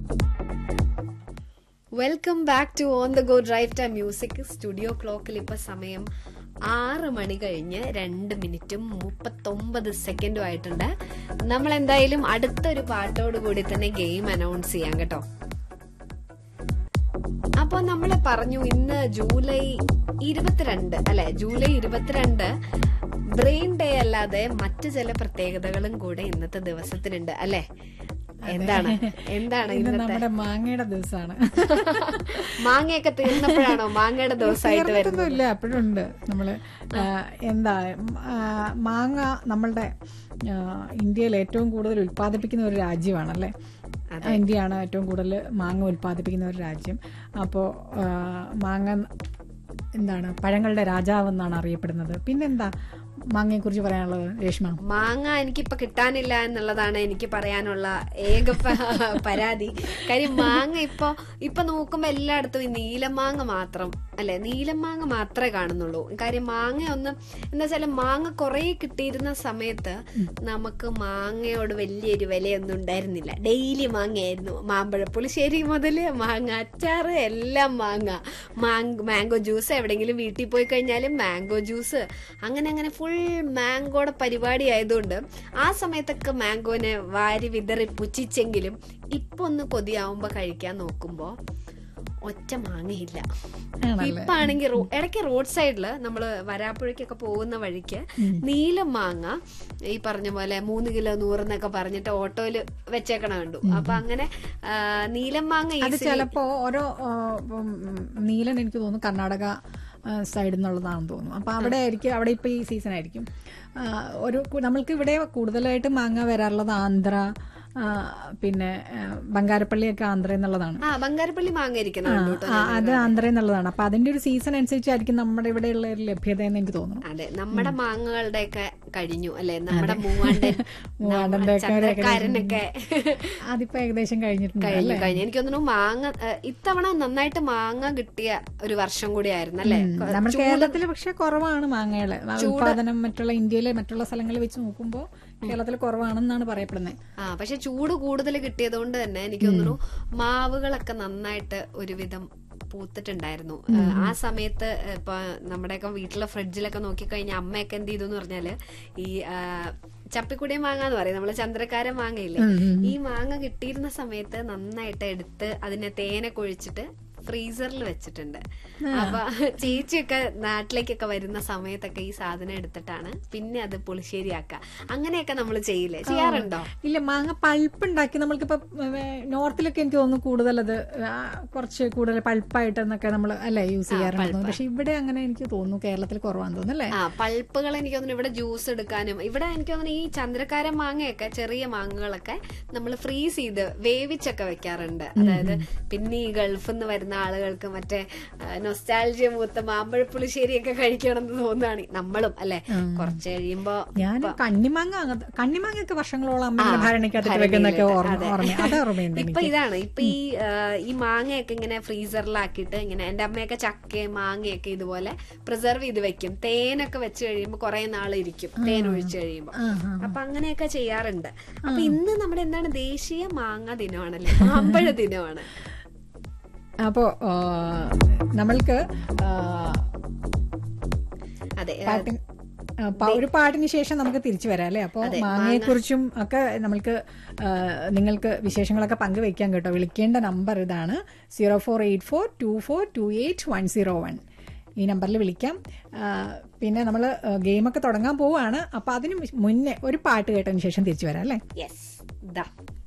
Welcome back to on the go drive time music studio ക്ലോക്കിൽ ഇപ്പൊ സമയം ആറ് മണി കഴിഞ്ഞ് രണ്ട് മിനിറ്റും മുപ്പത്തൊമ്പത് സെക്കൻഡും ആയിട്ടുണ്ട് നമ്മൾ എന്തായാലും അടുത്തൊരു പാട്ടോട് കൂടി തന്നെ ഗെയിം അനൗൺസ് ചെയ്യാം കേട്ടോ അപ്പൊ നമ്മൾ പറഞ്ഞു ഇന്ന് ജൂലൈ ഇരുപത്തിരണ്ട് അല്ലെ ജൂലൈ ഇരുപത്തിരണ്ട് ബ്രെയിൻ ഡേ അല്ലാതെ മറ്റു ചില പ്രത്യേകതകളും കൂടെ ഇന്നത്തെ ദിവസത്തിനുണ്ട് അല്ലെ എന്താണ് എന്താണ് ഇന്ന് ഇന്നത്തെ നമ്മുടെ മാങ്ങയുടെ ദിവസമാണ് മാങ്ങയൊക്കെ തീർന്നപ്പോഴാണോ മാങ്ങയുടെ ദിവസമായിട്ട് വരുന്നത് തീർന്നിട്ടൊന്നുമില്ല അപ്പോഴുണ്ട് നമ്മള് ആ, എന്താ ആ, മാങ്ങ നമ്മളുടെ ആ, ഇന്ത്യയിൽ ഏറ്റവും കൂടുതൽ ഉൽപ്പാദിപ്പിക്കുന്ന ഒരു രാജ്യമാണല്ലേ ഇന്ത്യയാണ് ഏറ്റവും കൂടുതൽ മാങ്ങ ഉൽപ്പാദിപ്പിക്കുന്ന ഒരു രാജ്യം അപ്പോൾ മാങ്ങ എന്താണ് പഴങ്ങളുടെ രാജാവ് എന്നാണ് അറിയപ്പെടുന്നത് പിന്നെന്താ മാങ്ങയെ കുറിച്ച് പറയാനുള്ളത് രേഷ്മ മാങ്ങ എനിക്കിപ്പൊ കിട്ടാനില്ല എന്നുള്ളതാണ് എനിക്ക് പറയാനുള്ള ഏക പ- പരാതി കാര്യം മാങ്ങ ഇപ്പൊ ഇപ്പൊ നോക്കുമ്പോ എല്ലായിടത്തും ഈ നീലമാങ്ങ മാത്രം അല്ലെ നീലമാങ്ങ മാത്രമേ കാണുന്നുള്ളൂ കാര്യം മാങ്ങ ഒന്ന് എന്താ വെച്ചാല് മാങ്ങ കുറെ കിട്ടിയിരുന്ന സമയത്ത് നമുക്ക് മാങ്ങയോട് വലിയൊരു വിലയൊന്നും ഉണ്ടായിരുന്നില്ല ഡെയിലി മാങ്ങയായിരുന്നു മാമ്പഴ പുളിശ്ശേരി മുതല് മാങ്ങ അച്ചാറ് എല്ലാം മാങ്ങ മാങ് മാംഗോ ജ്യൂസ് എവിടെയെങ്കിലും വീട്ടിൽ പോയി കഴിഞ്ഞാലും മാംഗോ ജ്യൂസ് അങ്ങനെ അങ്ങനെ ഫുൾ മാംഗോയുടെ പരിപാടി ആയതുകൊണ്ട് ആ സമയത്തൊക്കെ മാംഗോനെ വാരി വിതറി പുച്ഛിച്ചെങ്കിലും ഇപ്പൊ ഒന്ന് കൊതിയാവുമ്പോ കഴിക്കാൻ നോക്കുമ്പോ ഒറ്റ മാങ്ങയില്ല ആണല്ലേ? ഇപ്പൊ ആണെങ്കിൽ ഇടയ്ക്ക് റോഡ് സൈഡില് നമ്മള് വരാപ്പുഴയ്ക്കൊക്കെ പോകുന്ന വഴിക്ക് നീല മാങ്ങ ഈ പറഞ്ഞ പോലെ മൂന്ന് കിലോ നൂറെന്നൊക്കെ പറഞ്ഞിട്ട് ഓട്ടോയില് വെച്ചേക്കണ കണ്ടു അപ്പൊ അങ്ങനെ ആ, നീലം മാങ്ങ അത് easily- ചിലപ്പോ ഓരോ ആ, ഉം, നീലൻ എനിക്ക് തോന്നുന്നു കർണാടക സൈഡിൽ നിന്നുള്ളതാണെന്ന് തോന്നുന്നു അപ്പൊ അവിടെ ആയിരിക്കും അവിടെ ഇപ്പൊ ഈ സീസൺ ആയിരിക്കും ആ, ഒരു കു- നമ്മൾക്ക് ഇവിടെ കൂടുതലായിട്ട് മാങ്ങ വരാറുള്ളത് ആന്ധ്ര ആ, പിന്നെ ആ, ബംഗാരപ്പള്ളിയൊക്കെ ആന്ധ്ര എന്നുള്ളതാണ് ആ ബംഗാരപ്പള്ളി മാങ്ങ ഇരിക്കുന്ന കണ്ടു കേട്ടോ ആ, അത് ആന്ധ്ര എന്നുള്ളതാണ് അപ്പൊ അതിന്റെ ഒരു സീസൺ അനുസരിച്ചായിരിക്കും നമ്മുടെ ഇവിടെയുള്ള ഒരു ലഭ്യത എന്ന് എനിക്ക് തോന്നുന്നു അതെ നമ്മുടെ മാങ്ങകളുടെയൊക്കെ കഴിഞ്ഞു അല്ലെ നമ്മുടെ മൂവാണ്ടൻ മൂവാണ്ടന്റെ ഒക്കെ ഒരു ചന്ദ്രക്കാരനൊക്കെ അതിപ്പോ ഏകദേശം കഴിഞ്ഞിട്ടുണ്ട് കഴിഞ്ഞു കഴിഞ്ഞു എനിക്ക് തോന്നുന്നു മാങ്ങ ഏഹ്, ഇത്തവണ നന്നായിട്ട് മാങ്ങ കിട്ടിയ ഒരു വർഷം കൂടി ആയിരുന്നു അല്ലെ നമ്മുടെ കേരളത്തിൽ പക്ഷെ കുറവാണ് മാങ്ങകള് ഉത്പാദനം മറ്റുള്ള ഇന്ത്യയിലെ മറ്റുള്ള സ്ഥലങ്ങളിൽ വെച്ച് നോക്കുമ്പോൾ കേരളത്തിൽ കുറവാണെന്നാണ് പറയപ്പെടുന്നത് ആ പക്ഷെ ചൂട് കൂടുതൽ കിട്ടിയത് കൊണ്ട് തന്നെ എനിക്ക് തോന്നുന്നു മാവുകളൊക്കെ നന്നായിട്ട് ഒരുവിധം പൂത്തിട്ടുണ്ടായിരുന്നു ഏഹ്, ആ സമയത്ത് ഇപ്പൊ നമ്മുടെയൊക്കെ വീട്ടിലെ ഫ്രിഡ്ജിലൊക്കെ നോക്കിക്കഴിഞ്ഞാൽ അമ്മയൊക്കെ എന്ത് ചെയ്തു എന്ന് പറഞ്ഞാല് ഈ ആ, ചപ്പിക്കുടിയ മാങ്ങ എന്ന് പറയും നമ്മള് ചന്ദ്രക്കാര മാങ്ങയില്ലേ ഈ മാങ്ങ കിട്ടിയിരുന്ന സമയത്ത് നന്നായിട്ട് എടുത്ത് അതിനെ തേനെ കൊഴിച്ചിട്ട് ഫ്രീസറിൽ വെച്ചിട്ടുണ്ട് അപ്പൊ ചേച്ചിയൊക്കെ നാട്ടിലേക്കൊക്കെ വരുന്ന സമയത്തൊക്കെ ഈ സാധനം എടുത്തിട്ടാണ് പിന്നെ അത് പുളിശ്ശേരിയാക്കുക അങ്ങനെയൊക്കെ നമ്മൾ ചെയ്യില്ലേ ചെയ്യാറുണ്ടോ ഇല്ല മാങ്ങ പൾപ്പ് ഉണ്ടാക്കി നമ്മൾക്കിപ്പോ നോർത്തിലൊക്കെ എനിക്ക് തോന്നുന്നു കൂടുതൽ അത് ആ, കുറച്ച് കൂടുതൽ പൾപ്പായിട്ട് എന്നൊക്കെ നമ്മൾ അല്ലെ യൂസ് ചെയ്യാറുണ്ട് പക്ഷെ ഇവിടെ അങ്ങനെ എനിക്ക് തോന്നുന്നു കേരളത്തിൽ കുറവാന്ന് തോന്നുന്നു അല്ലേ ആ പൾപ്പുകൾ എനിക്ക് തോന്നുന്നു ഇവിടെ ജ്യൂസ് എടുക്കാനും ഇവിടെ എനിക്ക് തോന്നുന്നു ഈ ചന്ദ്രക്കാര മാങ്ങയൊക്കെ ചെറിയ മാങ്ങകളൊക്കെ നമ്മൾ ഫ്രീസ് ചെയ്ത് വേവിച്ചൊക്കെ വെക്കാറുണ്ട് അതായത് പിന്നെ ഈ ഗൾഫിൽ നിന്ന് വരുന്ന ആളുകൾക്ക് മറ്റേ നൊസ്റ്റാൾജിയ മൂത്ത മാമ്പഴ പുളിശ്ശേരിയൊക്കെ കഴിക്കണം എന്ന് തോന്നുകയാണ് നമ്മളും അല്ലെ കുറച്ച് കഴിയുമ്പോ ഞാൻ കണ്ണിമാങ്ങ അങ്ങനത്തെ കണ്ണിമാങ്ങയൊക്കെ വർഷങ്ങളോളം അമ്മയുടെ ഭരണിക്കകത്ത് വെക്കുന്നൊക്കെ ഓർമ്മ ഓർമ്മ അത് ഓർമ്മയുണ്ട് ഇപ്പൊ എനിക്ക് ഇതാണ് ഇപ്പൊ ഈ ആ, ഈ മാങ്ങയൊക്കെ ഇങ്ങനെ ഫ്രീസറിലാക്കിയിട്ട് ഇങ്ങനെ എന്റെ അമ്മയൊക്കെ ചക്കയും മാങ്ങയൊക്കെ ഇതുപോലെ പ്രിസർവ് ചെയ്ത് വെക്കും തേനൊക്കെ വെച്ച് കഴിയുമ്പോൾ കുറെ നാൾ ഇരിക്കും തേൻ ഒഴിച്ചു കഴിയുമ്പോൾ അപ്പൊ അങ്ങനെയൊക്കെ ചെയ്യാറുണ്ട് അപ്പൊ ഇന്ന് നമ്മുടെ എന്താണ് ദേശീയ മാങ്ങ ദിനമാണല്ലേ മാമ്പഴ ദിനമാണ് അപ്പോ ആ, നമ്മൾക്ക് ആ, അതെ പാട്ടിൻ ആ, പ- ഒരു പാട്ടിന് ശേഷം നമുക്ക് തിരിച്ചു വരാം അല്ലേ അപ്പോൾ മാങ്ങയെ കുറിച്ചും ഒക്കെ നമ്മൾക്ക് ആ, നിങ്ങൾക്ക് വിശേഷങ്ങളൊക്കെ പങ്കുവെക്കാം കേട്ടോ വിളിക്കേണ്ട നമ്പർ ഇതാണ് zero four eight four two four two eight one zero one ഈ നമ്പറിൽ വിളിക്കാം ആ, പിന്നെ നമ്മൾ ഗെയിമൊക്കെ തുടങ്ങാൻ പോവുകയാണ് അപ്പോൾ അതിന് മുന്നേ ഒരു പാട്ട് കേട്ടതിന് ശേഷം തിരിച്ചു വരാം അല്ലേ യെസ് ദാ